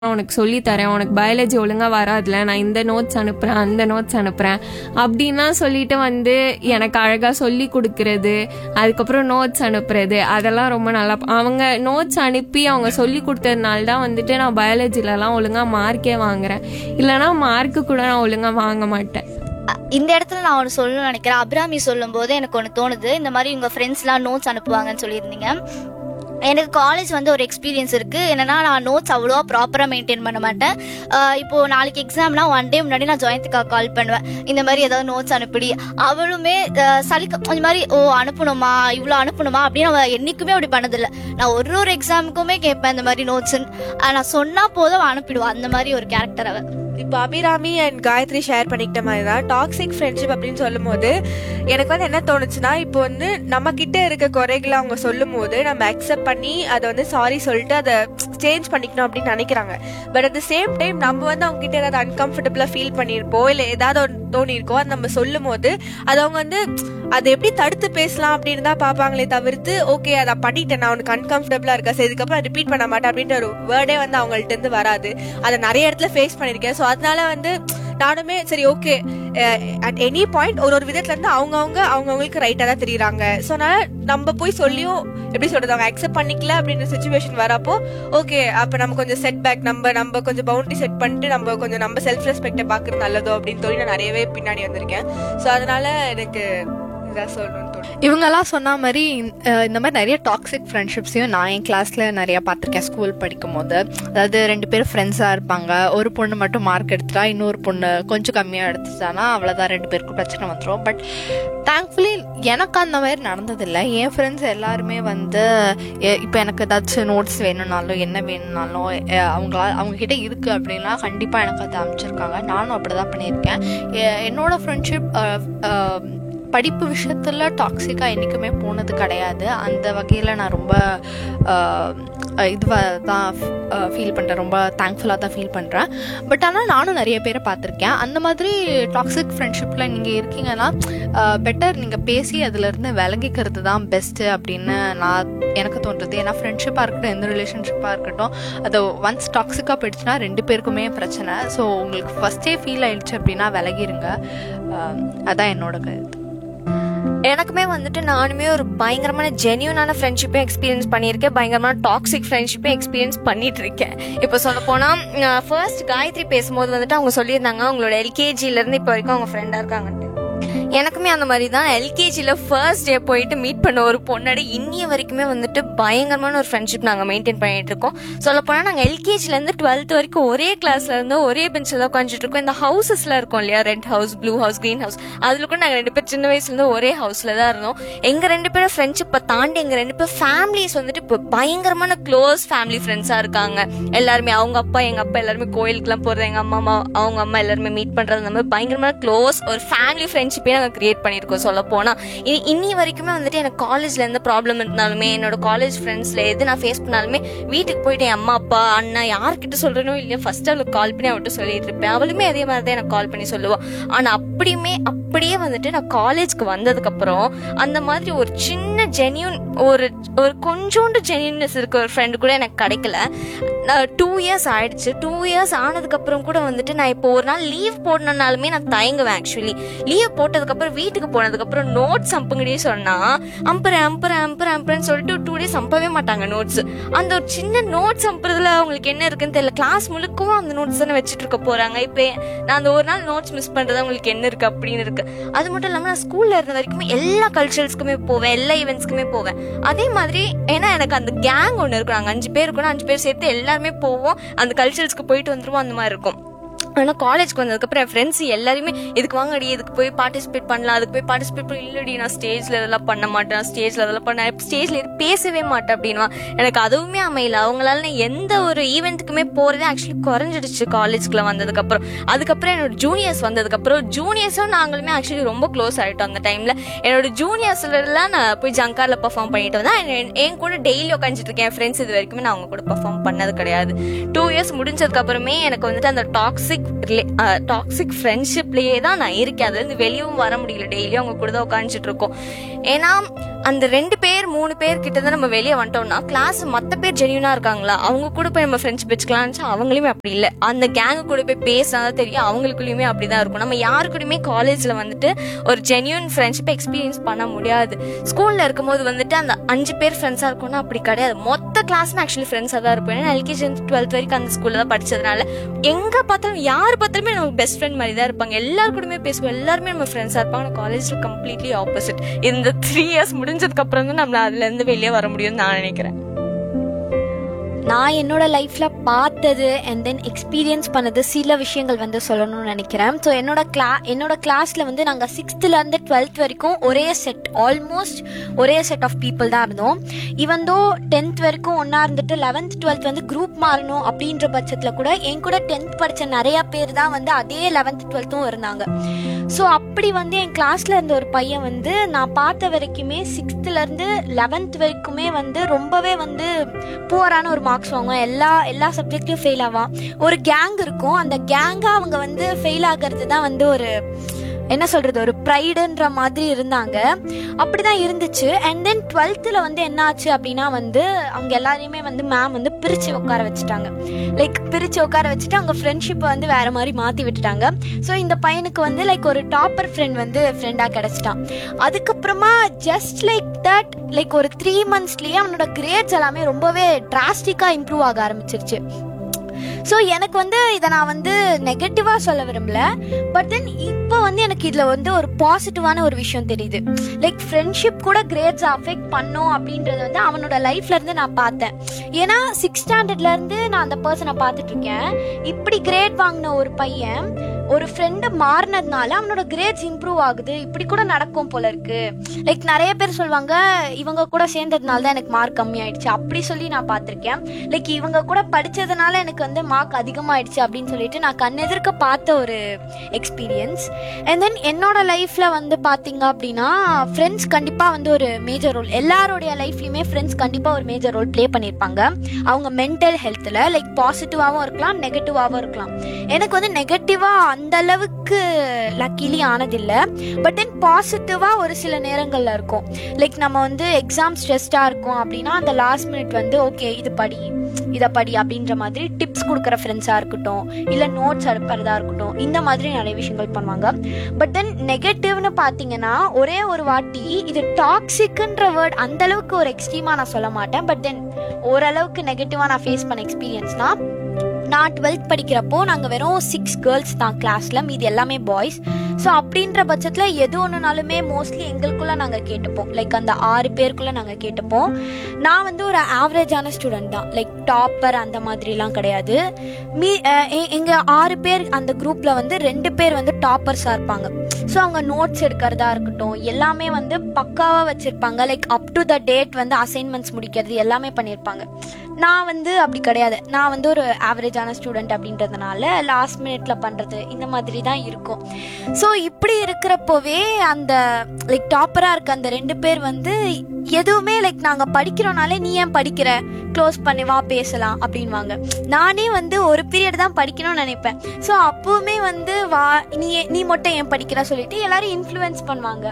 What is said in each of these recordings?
நான் உனக்கு சொல்லித் தரேன் உனக்கு பயாலஜி ஒழுங்கா வராதுல நான் இந்த நோட்ஸ் அனுப்புறேன் அந்த நோட்ஸ் அனுப்புறேன் அப்படின்லாம் சொல்லிட்டு வந்து எனக்கு அழகா சொல்லி கொடுக்கறது அதுக்கப்புறம் நோட்ஸ் அனுப்புறது அதெல்லாம் ரொம்ப நல்லா அவங்க நோட்ஸ் அனுப்பி அவங்க சொல்லி கொடுத்ததுனால தான் வந்துட்டு நான் பயாலஜிலலாம் ஒழுங்கா மார்க்கே வாங்குறேன் இல்லைன்னா மார்க்கு கூட நான் ஒழுங்கா வாங்க மாட்டேன் அ, இந்த இடத்துல நான் ஒன்று சொல்லணும்னு நினைக்கிறேன் அபிராமி சொல்லும்போது எனக்கு ஒன்று தோணுது இந்த மாதிரி உங்கள் ஃப்ரெண்ட்ஸ்லாம் நோட்ஸ் அனுப்புவாங்கன்னு சொல்லியிருந்தீங்க எனக்கு காலேஜ் வந்து ஒரு எக்ஸ்பீரியன்ஸ் இருக்குது என்னன்னா நான் நோட்ஸ் அவ்வளோவா ப்ராப்பராக மெயின்டைன் பண்ண மாட்டேன் அஹ் இப்போ நாளைக்கு எக்ஸாம்னா ஒன் டே முன்னாடி நான் ஜாயின்த்துக்காக கால் பண்ணுவேன் இந்த மாதிரி ஏதாவது நோட்ஸ் அனுப்பிடி அவளுமே அஹ், சலிக்க இந்த மாதிரி ஓ அனுப்பணுமா இவ்வளோ அனுப்பணுமா அப்படின்னு அவள் என்றைக்குமே அப்படி பண்ணதில்லை நான் ஒரு ஒரு எக்ஸாமுக்குமே கேட்பேன் இந்த மாதிரி நோட்ஸ்ன்னு நான் சொன்னால் போதும் அவள் அனுப்பிடுவான் அந்த மாதிரி ஒரு கேரக்டர் அவள் இப்போ அபிராமி அண்ட் காயத்ரி ஷேர் பண்ணிக்கிட்ட மாதிரி தான் டாக்ஸிக் ஃப்ரெண்ட்ஷிப் அப்படின்னு சொல்லும் போது எனக்கு வந்து என்ன தோணுச்சுன்னா இப்போ வந்து நம்ம கிட்ட இருக்க குறைகளை அவங்க சொல்லும் போது நம்ம அக்செப்ட் பண்ணி அதை வந்து சாரி சொல்லிட்டு அதை சேஞ்ச் பண்ணிக்கணும் அப்படின்னு நினைக்கிறாங்க but at the same time நம்ம வந்து அவங்க கிட்ட ஏதாவது அன்கம்ஃபர்டபுளாக ஃபீல் பண்ணியிருப்போம் இல்லை ஏதாவது ஒன்று தோணியிருக்கோ அது நம்ம சொல்லும் போது அது அவங்க வந்து அதை எப்படி தடுத்து பேசலாம் அப்படின்னு தான் பார்ப்பாங்களே தவிர்த்து ஓகே அதை பண்ணிட்டேன் நான் உனக்கு அன்கம்ஃபர்டபுளாக இருக்கா சரி இதுக்கப்புறம் ரிப்பீட் பண்ண மாட்டேன் அப்படின்ற ஒரு வேர்டே வந்து அவங்கள்ட்ட இருந்து வராது அதை நிறைய இடத்துல ஃபேஸ் பண்ணியிருக்கேன் ஸோ அதனால வந்து நானுமே சரி ஓகே அட் எனி பாயிண்ட் ஒரு ஒரு விதத்துல இருந்து அவங்கவுங்க அவங்கவுங்களுக்கு ரைட்டாக தான் தெரியுறாங்க ஸோ அதனால நம்ம போய் சொல்லியும் எப்படி சொல்றது அவங்க அக்செப்ட் பண்ணிக்கல அப்படின்ற சுச்சுவேஷன் வரப்போ ஓகே அப்போ நம்ம கொஞ்சம் செட் பேக் நம்ம நம்ம கொஞ்சம் பவுண்டரி செட் பண்ணிட்டு நம்ம கொஞ்சம் நம்ம செல்ஃப் ரெஸ்பெக்டை பார்க்கறது நல்லதோ அப்படின்னு சொல்லி நான் நிறையவே பின்னாடி வந்திருக்கேன் ஸோ அதனால எனக்கு இதான் சொல்லணும்னு தோணும் இவங்கெல்லாம் சொன்ன மாதிரி அஹ், இந்த மாதிரி நிறைய டாக்ஸிக் ஃப்ரெண்ட்ஷிப்ஸையும் நான் என் கிளாஸில் நிறைய பார்த்துருக்கேன் ஸ்கூல் படிக்கும் போது அதாவது ரெண்டு பேரும் ஃப்ரெண்ட்ஸாக இருப்பாங்க ஒரு பொண்ணு மட்டும் மார்க் எடுத்துட்டா இன்னொரு பொண்ணு கொஞ்சம் கம்மியாக எடுத்துட்டானா அவ்வளோதான் ரெண்டு பேருக்கும் பிரச்சனை வந்துடும் பட் தேங்க்ஃபுல்லி எனக்கு அந்த மாதிரி நடந்ததில்லை என் ஃப்ரெண்ட்ஸ் எல்லாருமே வந்து இப்போ எனக்கு ஏதாச்சும் நோட்ஸ் வேணும்னாலும் என்ன வேணும்னாலும் அஹ், அவங்களா அவங்கக்கிட்ட இருக்குது அப்படின்னா கண்டிப்பாக எனக்கு அதை அமைச்சிருக்காங்க நானும் அப்படி தான் பண்ணியிருக்கேன் எ- என்னோட ஃப்ரெண்ட்ஷிப் படிப்பு விஷயத்தில் டாக்ஸிக்காக என்றைக்குமே போனது கிடையாது அந்த வகையில் நான் ரொம்ப இதுவாக தான் ஃபீல் பண்ணுறேன் ரொம்ப தேங்க்ஃபுல்லாக தான் ஃபீல் பண்ணுறேன் பட் ஆனால் நானும் நிறைய பேரை பார்த்துருக்கேன் அந்த மாதிரி டாக்ஸிக் ஃப்ரெண்ட்ஷிப்பில் நீங்கள் இருக்கீங்கன்னா பெட்டர் நீங்கள் பேசி அதுலேருந்து விலகிக்கிறது தான் பெஸ்ட்டு அப்படின்னு நான் எனக்கு தோன்றுது ஏன்னா ஃப்ரெண்ட்ஷிப்பாக இருக்கட்டும் எந்த ரிலேஷன்ஷிப்பாக இருக்கட்டும் அது ஒன்ஸ் டாக்ஸிக்காக போயிடுச்சுன்னா ரெண்டு பேருக்குமே பிரச்சனை ஸோ உங்களுக்கு ஃபஸ்ட்டே ஃபீல் ஆயிடுச்சு அப்படின்னா விலகிருங்க அஹ், அதான் என்னோட கருத்து எனக்குமே வந்துட்டு நானுமே ஒரு பயங்கரமான ஜென்யூனான ஃப்ரெண்ட்ஷிப்பை எக்ஸ்பீரியன்ஸ் பண்ணியிருக்கேன் பயங்கரமான டாக்ஸிக் ஃப்ரெண்ட்ஷிப்பை எக்ஸ்பீரியன்ஸ் பண்ணிட்டு இருக்கேன் இப்போ சொல்ல போனால் ஃபர்ஸ்ட் காயத்ரி பேசும்போது வந்துட்டு அவங்க சொல்லியிருந்தாங்க அவங்களோட எல்கேஜில இருந்து இப்போ வரைக்கும் அவங்க ஃப்ரெண்டாக இருக்காங்கன்ட்டு எனக்குமே அந்த மாதிரி தான் எல்கேஜியில் ஃபர்ஸ்ட் டே போயிட்டு மீட் பண்ண ஒரு பொண்ணோட இன்னிய வரைக்குமே வந்துட்டு பயங்கரமான ஒரு ஃப்ரெண்ட்ஷிப் நாங்கள் மெயின்டைன் பண்ணிட்டு இருக்கோம் சொல்லப்போனால் நாங்கள் எல்கேஜிலேருந்து டுவெல்த் வரைக்கும் ஒரே கிளாஸ்ல இருந்து ஒரே பெஞ்சில் தான் உட்காந்துட்டு இருக்கோம் இந்த ஹவுசஸ்லாம் இருக்கும் இல்லையா red house blue house green house அதில் கூட நாங்கள் ரெண்டு பேர் சின்ன வயசுலேருந்து ஒரே ஹவுஸில் தான் இருந்தோம் எங்கள் ரெண்டு பேரும் ஃப்ரெண்ட்ஷிப்பை தாண்டி எங்கள் ரெண்டு பேர் ஃபேமிலிஸ் வந்துட்டு இப்போ பயங்கரமான க்ளோஸ் ஃபேமிலி ஃப்ரெண்ட்ஸாக இருக்காங்க எல்லாருமே அவங்க அப்பா எங்கள் அப்பா எல்லாருமே கோயிலுக்குலாம் போகிறது எங்கள் அம்மா அம்மா அவங்க அம்மா எல்லாருமே மீட் பண்ணுறது அந்த மாதிரி பயங்கரமான க்ளோஸ் ஒரு ஃபேமிலி ஃப்ரெண்ட்ஷிப்பே நாங்கள் கிரியேட் பண்ணியிருக்கோம் சொல்ல போனால் இனி இன்னி வரைக்குமே வந்துட்டு எனக்கு காலேஜில் எந்த ப்ராப்ளம் இருந்தாலுமே என்னோட காலேஜ் ஃப்ரெண்ட்ஸில் எது நான் ஃபேஸ் பண்ணாலுமே வீட்டுக்கு போயிட்டு என் அம்மா அப்பா அண்ணா யார்கிட்ட சொல்கிறனோ இல்லையோ ஃபர்ஸ்ட் அவளுக்கு கால் பண்ணி அவட்ட சொல்லிட்டு இருப்பேன் அவளுமே அதே மாதிரி தான் எனக்கு கால் பண்ணி சொல்லுவாள் ஆனால் அப்படியுமே அப்படியே வந்துட்டு நான் காலேஜ்க்கு வந்ததுக்கப்புறம் அந்த மாதிரி ஒரு சின்ன ஜென்யூன் ஒரு ஒரு கொஞ்சோண்டு ஜென்யூன்னஸ் இருக்க ஒரு ஃப்ரெண்டு கூட எனக்கு கிடைக்கல டூ இயர்ஸ் ஆயிடுச்சு டூ இயர்ஸ் ஆனதுக்கப்புறம் கூட வந்துட்டு நான் இப்போ ஒரு நாள் லீவ் போடணுன்னாலுமே நான் தயங்குவேன் ஆக்சுவலி லீவ் போட்டதுக்கப்புறம் வீட்டுக்கு போனதுக்கப்புறம் நோட்ஸ் அம்புங்கடி சொன்னா அம்புறேன் அம்புறேன் அம்புறேன் அம்புறேன்னு சொல்லிட்டு டூ டேஸ் அம்பவே மாட்டாங்க நோட்ஸ் அந்த ஒரு சின்ன நோட்ஸ் அம்புறதுல அவங்களுக்கு என்ன இருக்குன்னு தெரியல கிளாஸ் முழுக்கவும் அந்த நோட்ஸ் தானே வச்சுட்டு இருக்க போறாங்க இப்போ நான் அந்த ஒரு நாள் நோட்ஸ் மிஸ் பண்றது அவங்களுக்கு என்ன இருக்கு அப்படின்னு இருக்கு அது மட்டும் இல்லாம நான் ஸ்கூல்ல இருந்த வரைக்குமே எல்லா கல்ச்சரல்ஸ்க்குமே போவேன் எல்லா ஈவெண்ட்ஸ்க்குமே போவேன் அதே மாதிரி ஏன்னா எனக்கு அந்த கேங் ஒன்று இருக்கும் நாங்கள் அஞ்சு பேர் இருக்கணும் அஞ்சு பேர் சேர்த்து எல்லாருமே போவோம் அந்த கல்ச்சரல்ஸ்க்கு போயிட்டு வந்துருவோம் அந்த மாதிரி இருக்கும் ஆனால் காலேஜ்க்கு வந்ததுக்கப்புறம் என் ஃப்ரெண்ட்ஸ் எல்லாருமே இதுக்கு வாங்கடி இதுக்கு போய் பார்ட்டிசிபேட் பண்ணலாம் அதுக்கு போய் பார்ட்டிசிபேட் பண்ண இல்லடி நான் ஸ்டேஜில் இதெல்லாம் பண்ண மாட்டேன் ஸ்டேஜில் அதெல்லாம் பண்ண ஸ்டேஜில் இது பேசவே மாட்டேன் அப்படின்வா எனக்கு அதுவுமே அமையல அவங்களால நான் எந்த ஒரு ஈவெண்ட்டுக்குமே போகிறதே ஆக்சுவலி குறைஞ்சிடுச்சு காலேஜ்க்குள்ள வந்ததுக்கப்புறம் அதுக்கப்புறம் என்னோட ஜூனியர்ஸ் வந்ததுக்கப்புறம் ஜூனியர்ஸும் நாங்களுமே ஆக்சுவலி ரொம்ப க்ளோஸ் ஆகிட்டோம் அந்த டைமில் என்னோட ஜூனியர்ஸ்லாம் நான் போய் ஜங்காரில் பர்ஃபார்ம் பண்ணிட்டு வந்தேன் என் என் கூட டெய்லி உட்காந்துட்டு இருக்கேன் என் ஃப்ரெண்ட்ஸ் இது வரைக்குமே நான் அவங்க கூட பர்ஃபார்ம் பண்ணது கிடையாது டூ இயர்ஸ் முடிஞ்சதுக்கு அப்புறமே எனக்கு வந்துட்டு அந்த டாக்ஸிக் டாக்ஸிக் ஃப்ரெண்ட்ஷிப்லயே தான் நான் இருக்கேன் அதுலேருந்து வெளியவும் வர முடியல டெய்லியும் அவங்க கூட தான் உட்காந்துட்டு இருக்கோம் ஏன்னா அந்த ரெண்டு பேர் மூணு பேர் கிட்ட தான் நம்ம வெளியே வந்துட்டோம்னா கிளாஸ் மற்ற பேர் ஜெனியூனா இருக்காங்களா அவங்க கூட போய் நம்ம ஃப்ரெண்ட்ஷிப் வச்சுக்கலாம்னு அவங்களுமே அப்படி இல்லை அந்த கேங்கு கூட போய் பேசினா தெரியும் அவங்களுக்குள்ளயுமே அப்படிதான் இருக்கும் நம்ம யாரு கூடயுமே காலேஜ்ல வந்துட்டு ஒரு ஜெனியூன் ஃப்ரெண்ட்ஷிப் எக்ஸ்பீரியன்ஸ் பண்ண முடியாது ஸ்கூல்ல இருக்கும்போது வந்துட்டு அந்த அஞ்சு பேர் ஃப்ரெண்ட்ஸா இருக்கும்னா அப்படி கிடையாது மொத்த கிளாஸ்மே ஆக்சுவலி ஃப்ரெண்ட்ஸாக தான் இருப்போம் ஏன்னா எல்கேஜி டுவெல்த் வரைக்கும் அந்த ஸ்கூல்ல தான் படிச்சதுனால எங்க பார்த்தாலும் யார் பார்த்தாலுமே நமக்கு பெஸ்ட் ஃப்ரெண்ட் மாதிரி தான் இருப்பாங்க எல்லாரு கூடயுமே பேசுவோம் எல்லாருமே நம்ம ஃப்ரெண்ட்ஸாக இருப்பாங்க ஆனால் காலேஜில் கம்ப்ளீட்லி ஆப்போசிட் இந்த த்ரீ இயர்ஸ் முடிஞ்சதுக்கு அப்புறம் தான் நம்மள அதுல இருந்து வெளியே வர முடியும்னு நான் நினைக்கிறேன் நான் என்னோட லைஃப்ல பார்த்தது அண்ட் தென் எக்ஸ்பீரியன்ஸ் பண்ணது சில விஷயங்கள் வந்து சொல்லணும்னு நினைக்கிறேன் ஸோ என்னோட கிளா என்னோட கிளாஸ்ல வந்து நாங்க சிக்ஸ்த்ல இருந்து டுவெல்த் வரைக்கும் ஒரே செட் ஆல்மோஸ்ட் ஒரே செட் ஆஃப் பீப்புள் தான் இருந்தோம் இவன் தோ டென்த் வரைக்கும் ஒன்னா இருந்துட்டு லெவன்த் டுவெல்த் வந்து குரூப் மாறணும் அப்படின்ற பட்சத்துல கூட என் கூட டென்த் படிச்ச நிறைய பேர் தான் வந்து அதே லெவன்த் டுவெல்த்தும் இருந்தாங்க ஸோ அப்படி வந்து என் கிளாஸ்ல இருந்த ஒரு பையன் வந்து நான் பார்த்த வரைக்குமே சிக்ஸ்த்ல இருந்து லெவன்த் வரைக்குமே வந்து ரொம்பவே வந்து புவரான ஒரு மார்க்ஸ் வாங்குவான் எல்லா எல்லா சப்ஜெக்ட்லயும் ஃபெயில் ஆவான் ஒரு கேங் இருக்கும் அந்த கேங்கா அவங்க வந்து ஃபெயில் ஆகிறது தான் வந்து ஒரு என்ன சொல்றது ஒரு ப்ரைடுன்ற மாதிரி இருந்தாங்க அப்படிதான் இருந்துச்சு அண்ட் தென் டுவெல்த்தில் வந்து என்ன ஆச்சு அப்படின்னா வந்து அவங்க எல்லாரையுமே வந்து மேம் வந்து பிரித்து உட்கார வச்சுட்டாங்க லைக் பிரித்து உட்கார வச்சுட்டு அவங்க ஃப்ரெண்ட்ஷிப்பை வந்து வேற மாதிரி மாற்றி விட்டுட்டாங்க ஸோ இந்த பையனுக்கு வந்து லைக் ஒரு டாப்பர் ஃப்ரெண்ட் வந்து ஃப்ரெண்டாக கிடச்சிட்டான் அதுக்கப்புறமா ஜஸ்ட் லைக் தட் லைக் ஒரு த்ரீ மந்த்ஸ்லேயே அவனோட கிரேட்ஸ் எல்லாமே ரொம்பவே டிராஸ்டிக்காக இம்ப்ரூவ் ஆக ஆரம்பிச்சிருச்சு ஸோ எனக்கு வந்து இதை நான் வந்து நெகட்டிவாக சொல்ல விரும்பல பட் தென் இப்போ வந்து எனக்கு இதில் வந்து ஒரு பாசிட்டிவான ஒரு விஷயம் தெரியுது லைக் ஃப்ரெண்ட்ஷிப் கூட கிரேட்ஸ் அஃபெக்ட் பண்ணும் அப்படின்றது வந்து அவனோட லைஃப்ல இருந்து நான் பார்த்தேன் ஏன்னா சிக்ஸ் ஸ்டாண்டர்ட்ல இருந்து நான் அந்த பர்சனை பார்த்துட்டு இருக்கேன் இப்படி கிரேட் வாங்கின ஒரு பையன் ஒரு ஃப்ரெண்டு மாறினதுனால அவனோட கிரேட்ஸ் இம்ப்ரூவ் ஆகுது இப்படி கூட நடக்கும் போல இருக்கு லைக் நிறைய பேர் சொல்லுவாங்க இவங்க கூட சேர்ந்ததுனால தான் எனக்கு மார்க் கம்மி ஆயிடுச்சு அப்படி சொல்லி நான் பார்த்துருக்கேன் லைக் இவங்க கூட படிச்சதுனால எனக்கு வந்து மார்க் அதிகமாயிடுச்சு அப்படின்னு சொல்லிட்டு நான் கண்ணெதிர்க்க பார்த்த ஒரு எக்ஸ்பீரியன்ஸ் அண்ட் தென் என்னோட லைஃப்ல வந்து பாத்தீங்க அப்படின்னா ஃப்ரெண்ட்ஸ் கண்டிப்பா வந்து ஒரு மேஜர் ரோல் எல்லாருடைய லைஃப்லயுமே ஃப்ரெண்ட்ஸ் கண்டிப்பா ஒரு மேஜர் ரோல் ப்ளே பண்ணியிருப்பாங்க அவங்க மென்டல் ஹெல்த்ல லைக் பாசிட்டிவாகவும் இருக்கலாம் நெகட்டிவாகவும் இருக்கலாம் எனக்கு வந்து நெகட்டிவா அந்த அளவுக்கு லக்கிலி ஆனதில்லை பட் தென் பாசிட்டிவா ஒரு சில நேரங்கள்ல இருக்கும் லைக் நம்ம வந்து எக்ஸாம் ஸ்ட்ரெஸ்டா இருக்கும் அப்படின்னா அந்த லாஸ்ட் மினிட் வந்து ஓகே இது படி இதை படி அப்படின்ற மாதிரி டிப்ஸ் கொடுக்குற ஃப்ரெண்ட்ஸாக இருக்கட்டும் இல்லை நோட்ஸ் அனுப்புறதா இருக்கட்டும் இந்த மாதிரி நிறைய விஷயங்கள் பண்ணுவாங்க பட் தென் நெகட்டிவ்னு பார்த்தீங்கன்னா ஒரே ஒரு வாட்டி இது டாக்ஸிக்ன்ற வேர்ட் அந்த அளவுக்கு ஒரு எக்ஸ்ட்ரீமாக நான் சொல்ல மாட்டேன் பட் தென் ஓரளவுக்கு நெகட்டிவாக நான் ஃபேஸ் பண்ண எக்ஸ்பீரியன்ஸ்னா நான் டுவெல்த் படிக்கிறப்போ நாங்கள் வெறும் சிக்ஸ் கேர்ள்ஸ் தான் கிளாஸில் மீதி எல்லாமே பாய்ஸ் ஸோ அப்படின்ற பட்சத்தில் எது ஒன்றுனாலுமே மோஸ்ட்லி எங்களுக்குள்ள நாங்கள் கேட்டுப்போம் லைக் அந்த ஆறு பேருக்குள்ள நாங்கள் கேட்டுப்போம் நான் வந்து ஒரு ஆவரேஜான ஸ்டூடெண்ட் தான் லைக் டாப்பர் அந்த மாதிரிலாம் கிடையாது மீ அஹ் எ- எங்க ஆறு பேர் அந்த குரூப்ல வந்து ரெண்டு பேர் வந்து டாப்பர்ஸாக இருப்பாங்க ஸோ அவங்க நோட்ஸ் எடுக்கிறதா இருக்கட்டும் எல்லாமே வந்து பக்காவாக வச்சிருப்பாங்க like up to the date வந்து அசைன்மெண்ட்ஸ் முடிக்கிறது எல்லாமே பண்ணியிருப்பாங்க நான் வந்து அப்படி கிடையாது நான் வந்து ஒரு ஆவரேஜான ஸ்டூடெண்ட் அப்படின்றதுனால லாஸ்ட் மினிட்ல பண்றது இந்த மாதிரி தான் இருக்கும் ஸோ இப்படி இருக்கிறப்போவே அந்த லைக் டாப்பரா இருக்க அந்த ரெண்டு பேர் வந்து எதுவுமே லைக் நாங்க படிக்கிறோம்னாலே நீ ஏன் படிக்கிற க்ளோஸ் பண்ணி வா பேசலாம் அப்படின்வாங்க நானே வந்து ஒரு பீரியட் தான் படிக்கணும்னு நினைப்பேன் ஸோ அப்பவுமே வந்து வா நீ நீ மட்டும் ஏன் படிக்கிற சொல்லிட்டு எல்லாரும் இன்ஃப்ளூயன்ஸ் பண்ணுவாங்க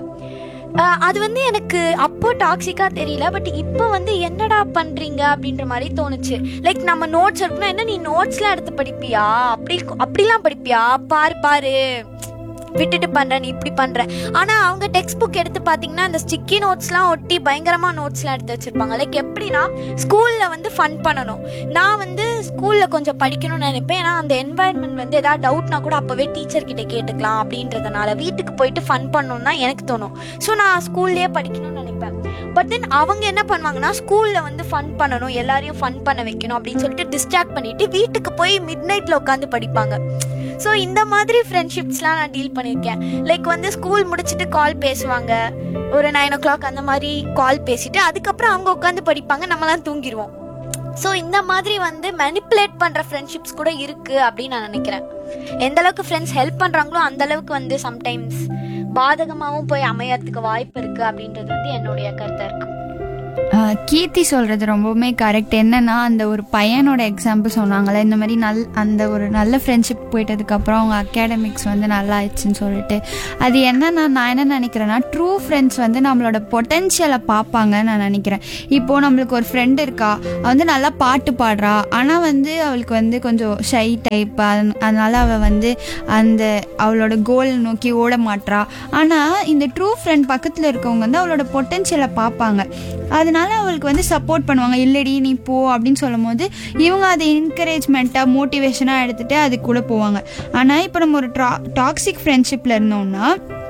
ஆஹ் அது வந்து எனக்கு அப்போ டாக்ஸிக்கா தெரியல பட் இப்போ வந்து என்னடா பண்றீங்க அப்படின்ற மாதிரி தோணுச்சு லைக் நம்ம நோட்ஸ் எடுக்கணும் என்ன நீ நோட்ஸ்லாம் எடுத்து படிப்பியா அப்படி அப்படிலாம் படிப்பியா பாரு பாரு விட்டுட்டு பண்ற நீ இப்படி பண்ற ஆனா அவங்க டெக்ஸ்ட் புக் எடுத்து பாத்தீங்கன்னா அந்த ஸ்டிக்கி நோட்ஸ்லாம் ஒட்டி பயங்கரமா நோட்ஸ்லாம் எடுத்து வச்சிருப்பாங்க லைக் எப்படின்னா ஸ்கூல்ல வந்து ஃபன் பண்ணணும் நான் வந்து ஸ்கூல்ல கொஞ்சம் படிக்கணும்னு நினைப்பேன் ஏன்னா அந்த என்வாயன்மெண்ட் வந்து ஏதாவது டவுட்னா கூட அப்பவே டீச்சர் கிட்ட கேட்டுக்கலாம் அப்படின்றதுனால வீட்டுக்கு போயிட்டு ஃபன் பண்ணணும்னு தான் எனக்கு தோணும் ஸோ நான் ஸ்கூல்லயே படிக்கணும்னு நினைப்பேன் பட் தென் அவங்க என்ன பண்ணுவாங்கன்னா ஸ்கூல்ல வந்து ஃபன் பண்ணணும் எல்லாரையும் ஃபன் பண்ண வைக்கணும் அப்படின்னு சொல்லிட்டு டிஸ்ட்ராக்ட் பண்ணிட்டு வீட்டுக்கு போய் மிட் நைட்ல உட்காந்து படிப்பாங்க ஸோ இந்த மாதிரி ஃப்ரெண்ட்ஷிப்ஸ்லாம் நான் டீல் பண்ணியிருக்கேன் லைக் வந்து ஸ்கூல் முடிச்சுட்டு கால் பேசுவாங்க ஒரு நைன் ஓ கிளாக் அந்த மாதிரி கால் பேசிட்டு அதுக்கப்புறம் அவங்க உட்காந்து படிப்பாங்க நம்மலாம் தூங்கிடுவோம் ஸோ இந்த மாதிரி வந்து மேனிப்புலேட் பண்ணுற ஃப்ரெண்ட்ஷிப்ஸ் கூட இருக்கு அப்படின்னு நான் நினைக்கிறேன் எந்த அளவுக்கு ஃப்ரெண்ட்ஸ் ஹெல்ப் பண்ணுறாங்களோ அந்த அளவுக்கு வந்து சம்டைம்ஸ் பாதகமாகவும் போய் அமையறதுக்கு வாய்ப்பு இருக்கு அப்படின்றது வந்து என்னுடைய கருத்தாக இருக்கு ஆஹ் கீர்த்தி சொல்றது ரொம்பவுமே கரெக்ட் என்னன்னா அந்த ஒரு பையனோட எக்ஸாம்பிள் சொன்னாங்களே இந்த மாதிரி நல் அந்த ஒரு நல்ல ஃப்ரெண்ட்ஷிப் போயிட்டதுக்கு அப்புறம் அவங்க அகாடமிக்ஸ் வந்து நல்லா ஆயிடுச்சுன்னு சொல்லிட்டு அது என்னன்னா நான் என்ன நினைக்கிறேன்னா ட்ரூ ஃப்ரெண்ட்ஸ் வந்து நம்மளோட பொட்டென்ஷியலை பார்ப்பாங்கன்னு நான் நினைக்கிறேன் இப்போ நம்மளுக்கு ஒரு ஃப்ரெண்ட் இருக்கா அவ வந்து நல்லா பாட்டு பாடுறா ஆனால் வந்து அவளுக்கு வந்து கொஞ்சம் ஷை டைப் அதனால அவள் வந்து அந்த அவளோட கோல் நோக்கி ஓட மாட்றா ஆனால் இந்த ட்ரூ ஃப்ரெண்ட் பக்கத்தில் இருக்கவங்க வந்து அவளோட பொட்டென்ஷியலை பார்ப்பாங்க அதனால அவளுக்கு வந்து சப்போர்ட் பண்ணுவாங்க இல்லடி நீ போ அப்படின்னு சொல்லும் போது இவங்க அதை என்கரேஜ்மெண்ட்டாக மோட்டிவேஷனாக எடுத்துகிட்டு அது கூட போவாங்க ஆனால் இப்போ நம்ம ஒரு ட்ரா டாக்ஸிக் ஃப்ரெண்ட்ஷிப்பில் இருந்தோம்னா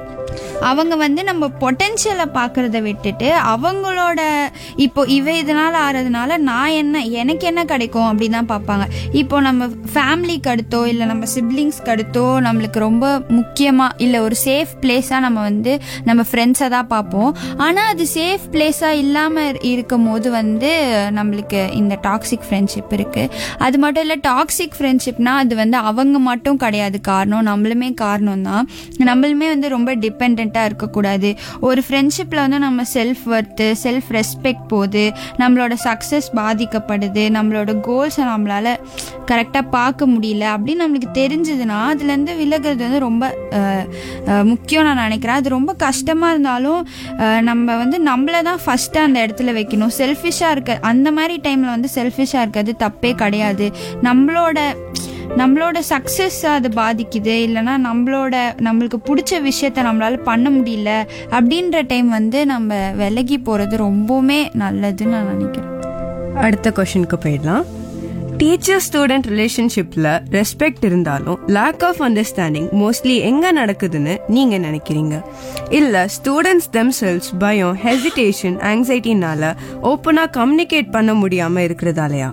அவங்க வந்து நம்ம பொட்டென்ஷியலை பார்க்குறத விட்டுட்டு அவங்களோட இப்போ இவ இதனால் ஆறதுனால நான் என்ன எனக்கு என்ன கிடைக்கும் அப்படின்னு தான் பார்ப்பாங்க இப்போ நம்ம ஃபேமிலிக்கு அடுத்தோ இல்லை நம்ம சிப்ளிங்ஸ்க்கு அடுத்தோ நம்மளுக்கு ரொம்ப முக்கியமாக இல்லை ஒரு சேஃப் பிளேஸாக நம்ம வந்து நம்ம ஃப்ரெண்ட்ஸை தான் பார்ப்போம் ஆனால் அது சேஃப் பிளேஸாக இல்லாமல் இருக்கும் போது வந்து நம்மளுக்கு இந்த டாக்ஸிக் ஃப்ரெண்ட்ஷிப் இருக்குது அது மட்டும் இல்லை டாக்ஸிக் ஃப்ரெண்ட்ஷிப்னா அது வந்து அவங்க மட்டும் கிடையாது காரணம் நம்மளுமே காரணம் தான் நம்மளுமே வந்து ரொம்ப டிபெண்ட்டாக இருக்கக்கூடாது ஒரு ஃப்ரெண்ட்ஷிப்பில் வந்து நம்ம செல்ஃப் ஒர்த்து செல்ஃப் ரெஸ்பெக்ட் போகுது நம்மளோட சக்ஸஸ் பாதிக்கப்படுது நம்மளோட கோல்ஸை நம்மளால் கரெக்டாக பார்க்க முடியல அப்படின்னு நம்மளுக்கு தெரிஞ்சதுன்னா அதுலேருந்து விலகிறது வந்து ரொம்ப அஹ், அஹ், முக்கியம் நான் நினைக்கிறேன் அது ரொம்ப கஷ்டமாக இருந்தாலும் அஹ், நம்ம வந்து நம்மளை தான் ஃபஸ்ட்டு அந்த இடத்துல வைக்கணும் செல்ஃபிஷாக இருக்க அந்த மாதிரி டைமில் வந்து செல்ஃபிஷாக இருக்கிறது தப்பே கிடையாது நம்மளோட நம்மளோட சக்ஸஸ் அது பாதிக்குது இல்லைன்னா நம்மளோட நம்மளுக்கு பிடிச்ச விஷயத்த நம்மளால பண்ண முடியல அப்படின்ற டைம் வந்து நம்ம விலகி போகிறது ரொம்பவுமே நல்லதுன்னு நான் நினைக்கிறேன் அடுத்த கொஷனுக்கு போயிடலாம் டீச்சர் ஸ்டூடெண்ட் ரிலேஷன்ஷிப்பில் ரெஸ்பெக்ட் இருந்தாலும் லேக் ஆஃப் அண்டர்ஸ்டாண்டிங் மோஸ்ட்லி எங்கே நடக்குதுன்னு நீங்கள் நினைக்கிறீங்க இல்லை ஸ்டூடெண்ட்ஸ் தெம்செல்ஸ் பயம் ஹெசிடேஷன் ஆங்ஸைட்டினால ஓப்பனாக கம்யூனிகேட் பண்ண முடியாமல் இருக்கிறதாலயா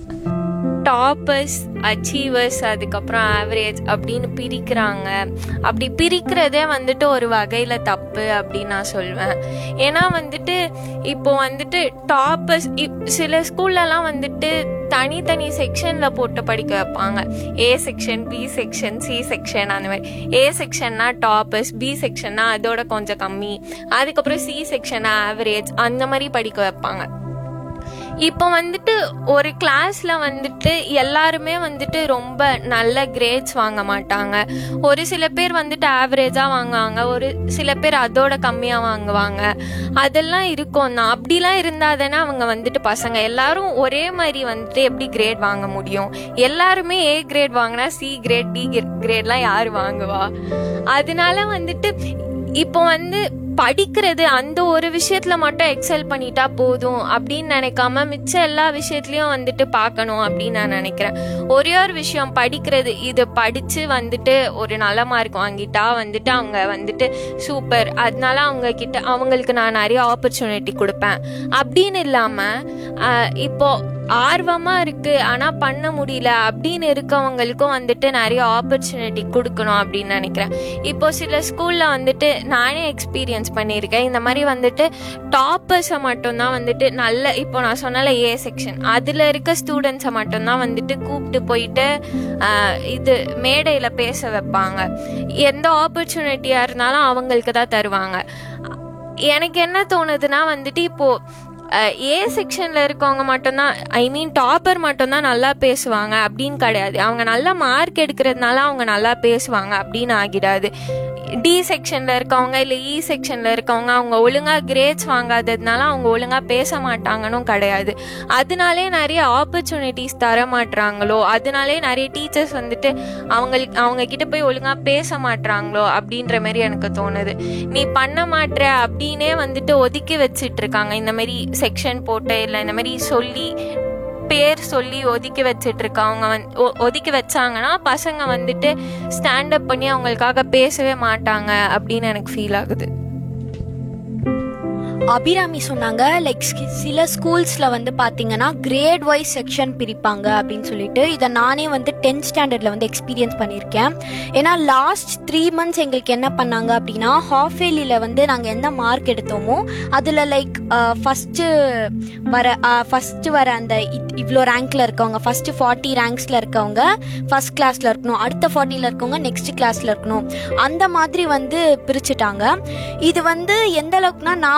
டாப்பர்ஸ் அச்சீவர்ஸ் அதுக்கப்புறம் ஆவரேஜ் அப்படின்னு பிரிக்கிறாங்க அப்படி பிரிக்கிறதே வந்துட்டு ஒரு வகையில் தப்பு அப்படின்னு நான் சொல்வேன் ஏன்னா வந்துட்டு இப்போ வந்துட்டு டாப்பர்ஸ் சில ஸ்கூல்லலாம் வந்துட்டு தனித்தனி செக்ஷனில் போட்டு படிக்க வைப்பாங்க A section B section C section அந்த மாதிரி ஏ செக்ஷன்னா டாப்பர்ஸ் பி செக்ஷன்னா அதோட கொஞ்சம் கம்மி அதுக்கப்புறம் சி செக்ஷன் ஆவரேஜ் அந்த மாதிரி படிக்க வைப்பாங்க இப்போ வந்துட்டு ஒரு கிளாஸ்ல வந்துட்டு எல்லாருமே வந்துட்டு ரொம்ப நல்ல கிரேட்ஸ் வாங்க மாட்டாங்க ஒரு சில பேர் வந்துட்டு ஆவரேஜா வாங்குவாங்க ஒரு சில பேர் அதோட கம்மியா வாங்குவாங்க அதெல்லாம் இருக்கும் தான் அப்படிலாம் இருந்தா தானே அவங்க வந்துட்டு பசங்க எல்லாரும் ஒரே மாதிரி வந்துட்டு எப்படி கிரேட் வாங்க முடியும் எல்லாருமே ஏ கிரேட் வாங்கினா சி கிரேட் டி கிரேட்லாம் யார் வாங்குவா அதனால வந்துட்டு இப்போ வந்து படிக்கிறது அந்த ஒரு விஷயத்துல மட்டும் எக்ஸல் பண்ணிட்டா போதும் அப்படின்னு நினைக்காம மிச்ச எல்லா விஷயத்துலயும் வந்துட்டு பார்க்கணும் அப்படின்னு நான் நினைக்கிறேன் ஒரே ஒரு விஷயம் படிக்கிறது இது படிச்சு வந்துட்டு ஒரு நல்ல மார்க் வாங்கிட்டா வந்துட்டு அவங்க வந்துட்டு சூப்பர் அதனால அவங்க கிட்ட அவங்களுக்கு நான் நிறைய ஆப்பர்ச்சுனிட்டி கொடுப்பேன் அப்படின்னு இல்லாம ஆஹ், இப்போ ஆர்வமா இருக்கு ஆனா பண்ண முடியல அப்படின்னு இருக்கவங்களுக்கும் வந்துட்டு நிறைய ஆப்பர்ச்சுனிட்டி கொடுக்கணும் அப்படின்னு நினைக்கிறேன் இப்போ சில ஸ்கூல்ல வந்துட்டு நானே எக்ஸ்பீரியன்ஸ் பண்ணியிருக்கேன் இந்த மாதிரி வந்துட்டு டாப்பர்ஸை மட்டும்தான் வந்துட்டு நல்ல இப்போ நான் சொன்னால ஏ செக்ஷன் அதுல இருக்க ஸ்டூடெண்ட்ஸை மட்டும்தான் வந்துட்டு கூப்பிட்டு போயிட்டு ஆஹ், இது மேடையில பேச வைப்பாங்க எந்த ஆப்பர்ச்சுனிட்டியா இருந்தாலும் அவங்களுக்கு தான் தருவாங்க எனக்கு என்ன தோணுதுன்னா வந்துட்டு இப்போ ஏ செக்ஷன்ல இருக்கவங்க மட்டும்தான் ஐ மீன் டாப்பர் மட்டும்தான் நல்லா பேசுவாங்க அப்படின்னு கிடையாது அவங்க நல்ல மார்க் எடுக்கிறதுனால அவங்க நல்லா பேசுவாங்க அப்படின்னு ஆகிடாது டி செக்ஷன்ல இருக்கவங்க இல்லை இ செக்ஷன்ல இருக்கவங்க அவங்க ஒழுங்கா கிரேட்ஸ் வாங்காததுனால அவங்க ஒழுங்கா பேச மாட்டாங்கன்னு கிடையாது அதனாலே நிறைய ஆப்பர்ச்சுனிட்டிஸ் தர மாட்றாங்களோ அதனாலே நிறைய டீச்சர்ஸ் வந்துட்டு அவங்களுக்கு அவங்க கிட்ட போய் ஒழுங்கா பேச மாட்றாங்களோ அப்படின்ற மாதிரி எனக்கு தோணுது நீ பண்ண மாட்ற அப்படின்னே வந்துட்டு ஒதுக்கி வச்சிட்டு இருக்காங்க இந்த மாதிரி செக்ஷன் போட்டு இல்லை இந்த மாதிரி சொல்லி பேர் சொல்லி ஒதுக்கி வச்சிட்டு இருக்கவங்க வந்து ஒ- ஒதுக்கி வச்சாங்கன்னா பசங்க வந்துட்டு ஸ்டாண்ட் அப் பண்ணி அவங்களுக்காக பேசவே மாட்டாங்க அப்படின்னு எனக்கு ஃபீல் ஆகுது அபிராமி சொன்னாங்க லைக் சில ஸ்கூல்ஸ்ல வந்து பாத்தீங்கன்னா கிரேட் வைஸ் செக்ஷன் பிரிப்பாங்க அப்படின்னு சொல்லிட்டு இதை நானே வந்து டென்த் ஸ்டாண்டர்ட்ல வந்து எக்ஸ்பீரியன்ஸ் பண்ணியிருக்கேன் ஏன்னா லாஸ்ட் த்ரீ மந்த்ஸ் எங்களுக்கு என்ன பண்ணாங்க அப்படின்னா ஹாஃப் இயர்லியில் வந்து நாங்கள் எந்த மார்க் எடுத்தோமோ அதில் லைக் ஃபஸ்ட்டு வர ஃபஸ்ட்டு வர அந்த இவ்வளோ ரேங்க்ல இருக்கவங்க ஃபஸ்ட்டு ஃபார்ட்டி ரேங்க்ஸில் இருக்கவங்க ஃபஸ்ட் கிளாஸில் இருக்கணும் அடுத்த ஃபார்ட்டியில் இருக்கவங்க நெக்ஸ்ட் கிளாஸில் இருக்கணும் அந்த மாதிரி வந்து பிரிச்சுட்டாங்க இது வந்து எந்த அளவுக்குனா நான் வந்து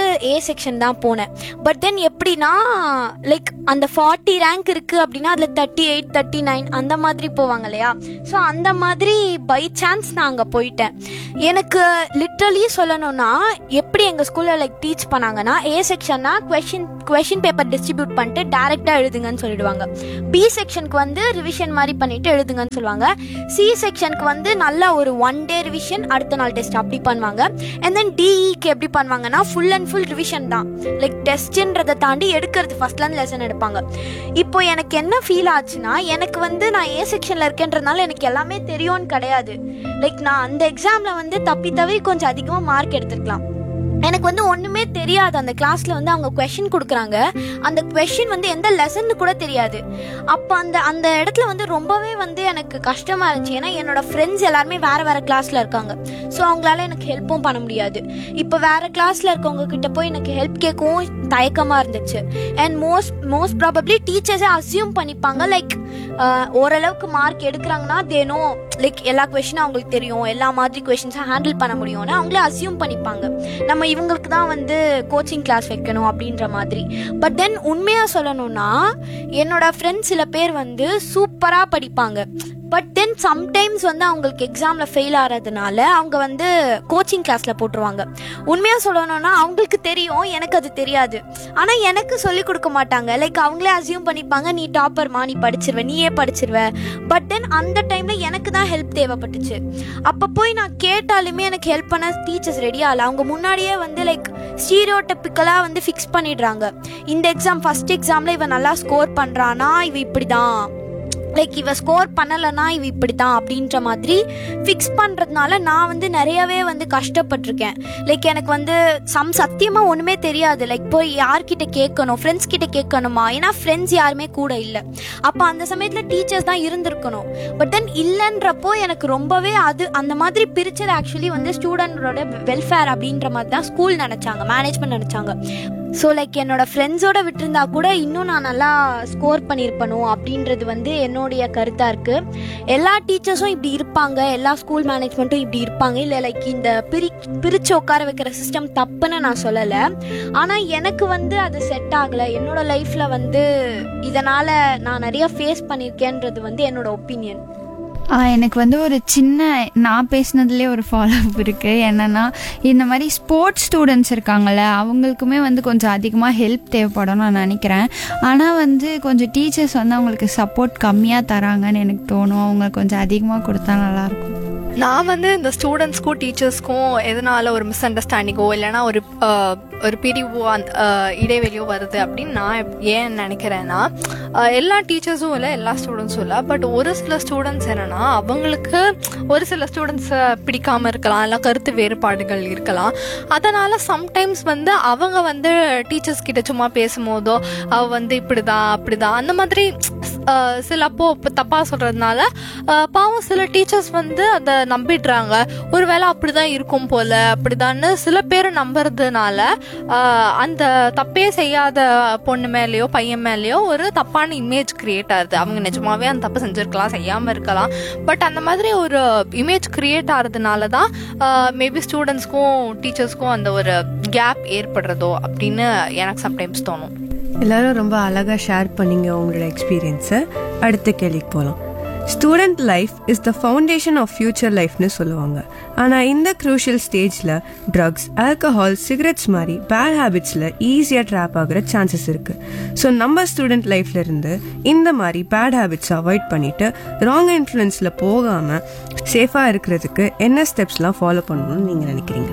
ஏ செக்ஷன் தான் போனேன் பட் தென் எப்படின்னா லைக் அந்த ஃபார்ட்டி ரேங்க் இருக்குது அப்படின்னா அதில் தேர்ட்டி எயிட் தேர்ட்டி நைன் அந்த மாதிரி போவாங்க இல்லையா ஸோ அந்த மாதிரி பை சான்ஸ் நான் அங்கே போயிட்டேன் எனக்கு லிட்ரலி சொல்லணும்னா எப்படி எங்கள் ஸ்கூலில் லைக் டீச் பண்ணாங்கன்னா ஏ செக்ஷன்னா கொஷின் கொஷின் பேப்பர் டிஸ்ட்ரிபியூட் பண்ணிட்டு டேரெக்டாக எழுதுங்கன்னு சொல்லிடுவாங்க பி செக்ஷனுக்கு வந்து ரிவிஷன் மாதிரி பண்ணிட்டு எழுதுங்கன்னு சொல்லுவாங்க சி செக்ஷனுக்கு வந்து நல்ல ஒரு ஒன் டே ரிவிஷன் அடுத்த நாள் டெஸ்ட் அப்படி பண்ணுவாங்க அண்ட் தென் டிஇக்கு எப்படி பண்ணுவாங்கன்னா ஃபுல் அண்ட் ஃபுல் ரிவிஷன் தான் லைக் டெஸ்ட்ன்றதை தாண்டி எடுக்கிறது ஃபர்ஸ்ட்லேருந்து லெசன் எடுப்பாங்க இப்போ எனக்கு என்ன ஃபீல் ஆச்சுன்னா எனக்கு வந்து நான் ஏ செக்ஷனில் இருக்கேன்றதுனால எனக்கு எல்லாமே தெரியும்னு கிடையாது லைக் நான் அந்த எக்ஸாமில் வந்து தப்பி தவறி கொஞ்சம் அதிகமாக மார்க் எடுத்திருக்கலாம் எனக்கு வந்து ஒன்றுமே தெரியாது அந்த கிளாஸில் வந்து அவங்க கொஷின் கொடுக்குறாங்க அந்த கொஷின் வந்து எந்த லெசன்னு கூட தெரியாது அப்போ அந்த அந்த இடத்துல வந்து ரொம்பவே வந்து எனக்கு கஷ்டமாக இருந்துச்சு ஏன்னா என்னோட ஃப்ரெண்ட்ஸ் எல்லாருமே வேறு வேறு கிளாஸில் இருக்காங்க ஸோ அவங்களால எனக்கு ஹெல்ப்பும் பண்ண முடியாது இப்போ வேறு கிளாஸில் இருக்கவங்க கிட்ட போய் எனக்கு ஹெல்ப் கேட்கவும் தயக்கமாக இருந்துச்சு அண்ட் மோஸ்ட் மோஸ்ட் ப்ராபப்ளி டீச்சர்ஸே அசியூம் பண்ணிப்பாங்க லைக் ஓரளவுக்கு மார்க் எடுக்கிறாங்கன்னா தேனோ லைக் எல்லா கொஷினும் அவங்களுக்கு தெரியும் எல்லா மாதிரி கொஷின்ஸை ஹேண்டில் பண்ண முடியும்னு அவங்களே அசியூம் பண்ணிப்பாங்க நம்ம இவங்களுக்கு தான் வந்து கோச்சிங் கிளாஸ் வைக்கணும் அப்படின்ற மாதிரி பட் தென் உண்மையாக சொல்லணும்னா என்னோட ஃப்ரெண்ட்ஸ் சில பேர் வந்து சூப்பராக படிப்பாங்க பட் தென் சம்டைம்ஸ் வந்து அவங்களுக்கு எக்ஸாமில் ஃபெயில் ஆகிறதுனால அவங்க வந்து கோச்சிங் கிளாஸில் போட்டுருவாங்க உண்மையாக சொல்லணும்னா அவங்களுக்கு தெரியும் எனக்கு அது தெரியாது ஆனால் எனக்கு சொல்லிக் கொடுக்க மாட்டாங்க லைக் அவங்களே அசியூம் பண்ணிப்பாங்க நீ டாப்பர்மா நீ படிச்சிருவ நீயே படிச்சிருவ பட் தென் அந்த டைமில் எனக்கு தான் ஹெல்ப் தேவைப்பட்டுச்சு அப்போ போய் நான் கேட்டாலுமே எனக்கு ஹெல்ப் பண்ண டீச்சர்ஸ் ரெடியாக இல்லை அவங்க முன்னாடியே வந்து லைக் ஸ்டீரியோ டெப்பிக்கலாக வந்து ஃபிக்ஸ் பண்ணிடுறாங்க இந்த எக்ஸாம் ஃபஸ்ட் எக்ஸாமில் இவன் நல்லா ஸ்கோர் பண்ணுறானா இவ இப்படி தான் லைக் இவ ஸ்கோர் பண்ணலைன்னா இவ இப்படி தான் அப்படின்ற மாதிரி ஃபிக்ஸ் பண்ணுறதுனால நான் வந்து நிறையவே வந்து கஷ்டப்பட்டிருக்கேன் லைக் எனக்கு வந்து சம் சத்தியமாக ஒன்றுமே தெரியாது லைக் போய் யார்கிட்ட கேட்கணும் ஃப்ரெண்ட்ஸ் கிட்ட கேட்கணுமா ஏன்னா ஃப்ரெண்ட்ஸ் யாருமே கூட இல்லை அப்போ அந்த சமயத்தில் டீச்சர்ஸ் தான் இருந்திருக்கணும் பட் தென் இல்லைன்றப்போ எனக்கு ரொம்பவே அது அந்த மாதிரி பிரிச்சது ஆக்சுவலி வந்து ஸ்டூடெண்டோட வெல்ஃபேர் அப்படின்ற மாதிரி தான் ஸ்கூல் நினச்சாங்க மேனேஜ்மெண்ட் நினச்சாங்க ஸோ லைக் என்னோட ஃப்ரெண்ட்ஸோட விட்டிருந்தா கூட இன்னும் நான் நல்லா ஸ்கோர் பண்ணியிருப்பணும் அப்படின்றது வந்து என்னுடைய கருத்தாக இருக்குது எல்லா டீச்சர்ஸும் இப்படி இருப்பாங்க எல்லா ஸ்கூல் மேனேஜ்மெண்ட்டும் இப்படி இருப்பாங்க இல்லை லைக் இந்த பிரி பிரித்து உட்கார வைக்கிற சிஸ்டம் தப்புன்னு நான் சொல்லலை ஆனால் எனக்கு வந்து அது செட் ஆகலை என்னோட லைஃப்பில் வந்து இதனால் நான் நிறைய ஃபேஸ் பண்ணியிருக்கேன்றது வந்து என்னோட ஒப்பீனியன் ஆ, எனக்கு வந்து ஒரு சின்ன நான் பேசினதுலேயே ஒரு ஃபாலோ அப் இருக்குது என்னென்னா இந்த மாதிரி ஸ்போர்ட்ஸ் ஸ்டூடெண்ட்ஸ் இருக்காங்கல்ல அவங்களுக்குமே வந்து கொஞ்சம் அதிகமாக ஹெல்ப் தேவைப்படும் நான் நினைக்கிறேன் ஆனால் வந்து கொஞ்சம் டீச்சர்ஸ் வந்து அவங்களுக்கு சப்போர்ட் கம்மியாக தராங்கன்னு எனக்கு தோணும் அவங்க கொஞ்சம் அதிகமாக கொடுத்தா நல்லாயிருக்கும் நான் வந்து இந்த ஸ்டூடெண்ட்ஸ்க்கும் டீச்சர்ஸ்க்கும் எதனால ஒரு மிஸ் அண்டர்ஸ்டாண்டிங்கோ இல்லைனா ஒரு ஆஹ், ஒரு பிரிவோ அந்த ஆஹ், இடைவெளியோ வருது அப்படின்னு நான் எப்- ஏன் நினைக்கிறேன்னா ஆஹ், எல்லா டீச்சர்ஸும் இல்லை எல்லா ஸ்டூடெண்ட்ஸும் இல்லை பட் ஒரு சில ஸ்டூடெண்ட்ஸ் என்னன்னா அவங்களுக்கு ஒரு சில ஸ்டூடெண்ட்ஸை பிடிக்காம இருக்கலாம் இல்லை கருத்து வேறுபாடுகள் இருக்கலாம் அதனால சம்டைம்ஸ் வந்து அவங்க வந்து டீச்சர்ஸ் கிட்ட சும்மா பேசும்போதோ அவ வந்து இப்படிதான் அப்படிதான் அந்த மாதிரி ஆஹ், சில அப்போ இப்போ தப்பாக சொல்கிறதுனால பாவம் சில டீச்சர்ஸ் வந்து அதை நம்பிடுறாங்க ஒருவேளை அப்படிதான் இருக்கும் போல அப்படிதான்னு சில பேர் நம்புறதுனால ஆஹ், அந்த தப்பே செய்யாத பொண்ணு மேலேயோ பையன் மேலேயோ ஒரு தப்பான இமேஜ் கிரியேட் ஆகுது அவங்க நிஜமாவே அந்த தப்பு செஞ்சிருக்கலாம் செய்யாமல் இருக்கலாம் பட் அந்த மாதிரி ஒரு இமேஜ் கிரியேட் ஆகிறதுனால தான் மேபி ஸ்டூடெண்ட்ஸ்க்கும் டீச்சர்ஸ்க்கும் அந்த ஒரு கேப் ஏற்படுறதோ அப்படின்னு எனக்கு சம்டைம்ஸ் தோணும் எல்லாரும் ரொம்ப அழகா ஷேர் பண்ணீங்க உங்களோட எக்ஸ்பீரியன்ஸை அடுத்த கேள்விக்கு போகலாம் student life is the foundation of future லைஃப்னு சொல்லுவாங்க ஆனால் இந்த க்ரூஷியல் ஸ்டேஜில் ட்ரக்ஸ் ஆல்கஹால் சிகரெட்ஸ் மாதிரி பேட் ஹேபிட்ஸில் ஈஸியாக ட்ராப் ஆகுற சான்சஸ் இருக்குது ஸோ நம்ம ஸ்டூடெண்ட் லைஃப்ல இருந்து இந்த மாதிரி பேட் ஹேபிட்ஸ் அவாய்ட் பண்ணிட்டு ராங் இன்ஃப்ளூயன்ஸில் போகாமல் சேஃபாக இருக்கிறதுக்கு என்ன ஸ்டெப்ஸ்லாம் ஃபாலோ பண்ணணும்னு நீங்கள் நினைக்கிறீங்க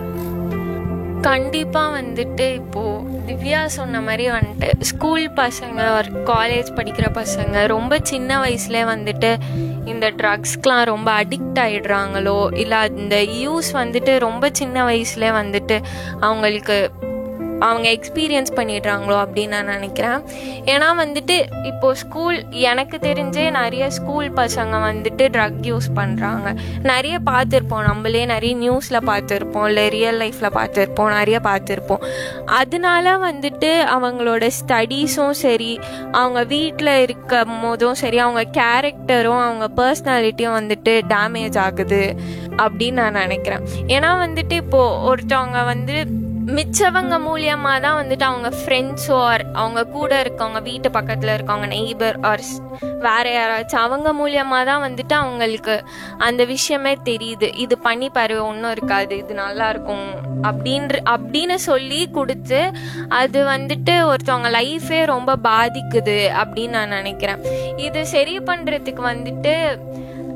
கண்டிப்பா வந்துட்டு இப்போ திவ்யா சொன்ன மாதிரி வந்துட்டு ஸ்கூல் பசங்க ஒரு காலேஜ் படிக்கிற பசங்க ரொம்ப சின்ன வயசுல வந்துட்டு இந்த ட்ரக்ஸ்க்கெலாம் ரொம்ப அடிக்ட் ஆயிடுறாங்களோ இல்லை இந்த யூஸ் வந்துட்டு ரொம்ப சின்ன வயசுல வந்துட்டு அவங்களுக்கு அவங்க எக்ஸ்பீரியன்ஸ் பண்ணிடுறாங்களோ அப்படின்னு நான் நினைக்கிறேன் ஏன்னா வந்துட்டு இப்போ ஸ்கூல் எனக்கு தெரிஞ்சே நிறைய ஸ்கூல் பசங்க வந்துட்டு ட்ரக் யூஸ் பண்ணுறாங்க நிறைய பார்த்துருப்போம் நம்மளே நிறைய நியூஸில் பார்த்துருப்போம் இல்லை ரியல் லைஃப்பில் பார்த்துருப்போம் நிறைய பார்த்துருப்போம் அதனால வந்துட்டு அவங்களோட ஸ்டடீஸும் சரி அவங்க வீட்டில் இருக்கும் போதும் சரி அவங்க கேரக்டரும் அவங்க பர்சனாலிட்டியும் வந்துட்டு டேமேஜ் ஆகுது அப்படின்னு நான் நினைக்கிறேன் ஏன்னா வந்துட்டு இப்போ ஒருத்தவங்க வந்து மிச்சவங்க மூலியமா தான் வந்துட்டு அவங்க ஃப்ரெண்ட்ஸோ ஆர் அவங்க கூட இருக்கவங்க வீட்டு பக்கத்துல இருக்கவங்க நெய்பர் ஆர் வேற யாராச்சும் அவங்க மூலியமா தான் வந்துட்டு அவங்களுக்கு அந்த விஷயமே தெரியுது இது பண்ணி பாரு ஒன்றும் இருக்காது இது நல்லா இருக்கும் அப்படின்ற அப்படின்னு சொல்லி கொடுத்து அது வந்துட்டு ஒருத்தவங்க லைஃபே ரொம்ப பாதிக்குது அப்படின்னு நான் நினைக்கிறேன் இது சரி பண்றதுக்கு வந்துட்டு